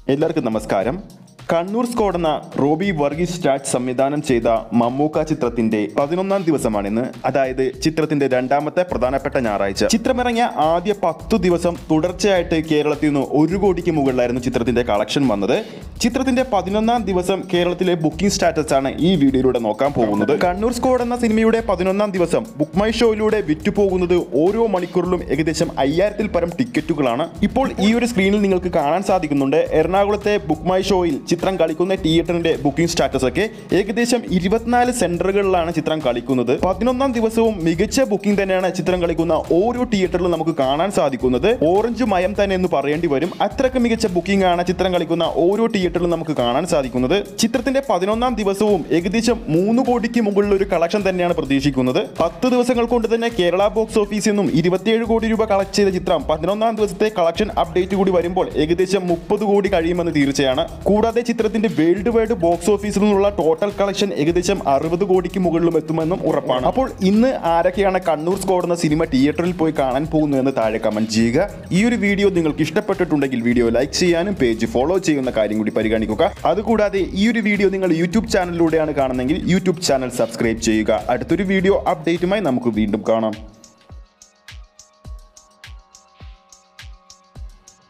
എല്ലാവർക്കും നമസ്കാരം കണ്ണൂർ സ്ക്വാഡ് എന്ന റോബി വർഗീസ് സ്റ്റാറ്റ് സംവിധാനം ചെയ്ത മമ്മൂക്ക ചിത്രത്തിന്റെ പതിനൊന്നാം ദിവസമാണിന്ന് അതായത് ചിത്രത്തിന്റെ രണ്ടാമത്തെ പ്രധാനപ്പെട്ട ഞായറാഴ്ച ചിത്രമിറങ്ങിയ ആദ്യ പത്തു ദിവസം തുടർച്ചയായിട്ട് കേരളത്തിൽ നിന്ന് ഒരു കോടിക്ക് മുകളിലായിരുന്നു ചിത്രത്തിന്റെ കളക്ഷൻ വന്നത് ചിത്രത്തിന്റെ പതിനൊന്നാം ദിവസം കേരളത്തിലെ ബുക്കിംഗ് സ്റ്റാറ്റസ് ആണ് ഈ വീഡിയോയിലൂടെ നോക്കാൻ പോകുന്നത് കണ്ണൂർ സ്ക്വാഡ് എന്ന സിനിമയുടെ പതിനൊന്നാം ദിവസം ബുക്ക് മൈ ഷോയിലൂടെ വിറ്റുപോകുന്നത് ഓരോ മണിക്കൂറിലും ഏകദേശം അയ്യായിരത്തിൽ പരം ടിക്കറ്റുകളാണ് ഇപ്പോൾ ഈ ഒരു സ്ക്രീനിൽ നിങ്ങൾക്ക് കാണാൻ സാധിക്കുന്നുണ്ട് എറണാകുളത്തെ ബുക്ക് മൈ ഷോയിൽ ചിത്രം കളിക്കുന്ന തിയേറ്ററിന്റെ ബുക്കിംഗ് സ്റ്റാറ്റസ് ഒക്കെ ഏകദേശം ഇരുപത്തിനാല് സെന്ററുകളിലാണ് ചിത്രം കളിക്കുന്നത് പതിനൊന്നാം ദിവസവും മികച്ച ബുക്കിംഗ് തന്നെയാണ് ചിത്രം കളിക്കുന്ന ഓരോ തിയേറ്ററിലും നമുക്ക് കാണാൻ സാധിക്കുന്നത് ഓറഞ്ച് മയം തന്നെ എന്ന് പറയേണ്ടി വരും അത്രയ്ക്ക് മികച്ച ബുക്കിംഗ് ആണ് ചിത്രം കളിക്കുന്ന ഓരോ തിയേറ്ററിലും നമുക്ക് കാണാൻ സാധിക്കുന്നത് ചിത്രത്തിന്റെ പതിനൊന്നാം ദിവസവും ഏകദേശം മൂന്ന് കോടിക്ക് മുകളിൽ ഒരു കളക്ഷൻ തന്നെയാണ് പ്രതീക്ഷിക്കുന്നത് പത്ത് ദിവസങ്ങൾ കൊണ്ട് തന്നെ കേരള ബോക്സ് ഓഫീസിൽ നിന്നും ഇരുപത്തിയേഴ് കോടി രൂപ കളക്ട് ചെയ്ത ചിത്രം പതിനൊന്നാം ദിവസത്തെ കളക്ഷൻ അപ്ഡേറ്റ് കൂടി വരുമ്പോൾ ഏകദേശം മുപ്പത് കോടി കഴിയുമെന്ന് തീർച്ചയാണ് കൂടാതെ ചിത്രത്തിന്റെ വേൾഡ് വൈഡ് ബോക്സ് ഓഫീസിൽ നിന്നുള്ള ടോട്ടൽ കളക്ഷൻ ഏകദേശം അറുപത് കോടിക്ക് മുകളിലും എത്തുമെന്നും ഉറപ്പാണ് അപ്പോൾ ഇന്ന് ആരൊക്കെയാണ് കണ്ണൂർ സ്ക്വാഡ് എന്ന സിനിമ തിയേറ്ററിൽ പോയി കാണാൻ പോകുന്നു എന്ന് താഴെ കമന്റ് ചെയ്യുക ഈ ഒരു വീഡിയോ നിങ്ങൾക്ക് ഇഷ്ടപ്പെട്ടിട്ടുണ്ടെങ്കിൽ വീഡിയോ ലൈക്ക് ചെയ്യാനും പേജ് ഫോളോ ചെയ്യുന്ന കാര്യം കൂടി പരിഗണിക്കുക അതുകൂടാതെ ഈ ഒരു വീഡിയോ നിങ്ങൾ യൂട്യൂബ് ചാനലിലൂടെയാണ് കാണുന്നതെങ്കിൽ യൂട്യൂബ് ചാനൽ സബ്സ്ക്രൈബ് ചെയ്യുക അടുത്തൊരു വീഡിയോ അപ്ഡേറ്റുമായി നമുക്ക് വീണ്ടും കാണാം